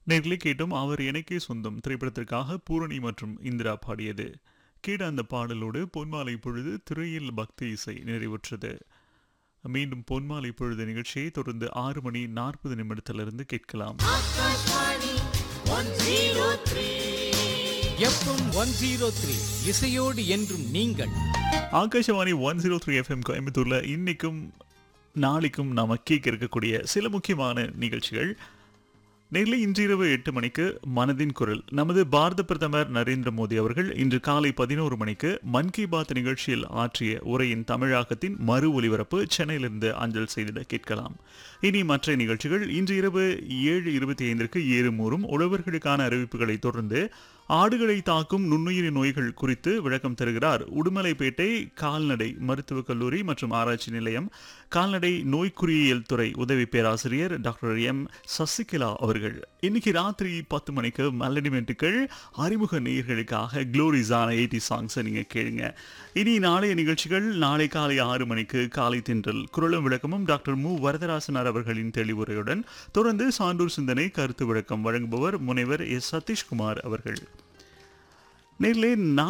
நேர்களே கேட்டோம் அவர் எனக்கே சொந்தம் திரைப்படத்திற்காக பூரணி மற்றும் இந்திரா பாடியது கேட்ட அந்த பாடலோடு பொன்மாலை பொழுது திரையில் பக்தி இசை நிறைவுற்றது மீண்டும் பொன்மாலை பொழுது நிகழ்ச்சியை தொடர்ந்து ஆறு மணி நாற்பது நிமிடத்திலிருந்து கேட்கலாம் Akashvani one zero three FM one zero three இசையோடு என்றும் நீங்கள் Akashvani one zero three FM கோயம்புத்தூர்ல இன்னைக்கும் நாளைக்கும் நாம கேட்க இருக்கக்கூடிய சில முக்கியமான நிகழ்ச்சிகள் நேரில் இன்றிரவு எட்டு மணிக்கு மனதின் குரல் நமது பாரத பிரதமர் நரேந்திர மோடி அவர்கள் இன்று காலை பதினோரு மணிக்கு மன் கி பாத் நிகழ்ச்சியில் ஆற்றிய உரையின் தமிழாக்கத்தின் மறு ஒலிபரப்பு சென்னையிலிருந்து அஞ்சல் செய்திட கேட்கலாம் இனி மற்ற நிகழ்ச்சிகள் இன்று இரவு ஏழு இருபத்தி ஐந்திற்கு ஏறுமூறும் உழவர்களுக்கான அறிவிப்புகளை தொடர்ந்து ஆடுகளை தாக்கும் நுண்ணுயிரி நோய்கள் குறித்து விளக்கம் தருகிறார் உடுமலைப்பேட்டை கால்நடை மருத்துவக் கல்லூரி மற்றும் ஆராய்ச்சி நிலையம் கால்நடை நோய்க்குறியியல் துறை உதவி பேராசிரியர் டாக்டர் எம் சசிகலா அவர்கள் இன்னைக்கு ராத்திரி பத்து மணிக்கு மெலடிமெண்ட்டுகள் அறிமுக நேயர்களுக்காக குளோரிஸான எயிட்டி சாங்ஸை நீங்க கேளுங்க இனி நாளைய நிகழ்ச்சிகள் நாளை காலை ஆறு மணிக்கு காலை தின்றல் குரலும் விளக்கமும் டாக்டர் மு வரதராசனார் அவர்களின் தெளிவுரையுடன் தொடர்ந்து சான்றூர் சிந்தனை கருத்து விளக்கம் வழங்குபவர் முனைவர் எஸ் சதீஷ்குமார் அவர்கள் நேரிலே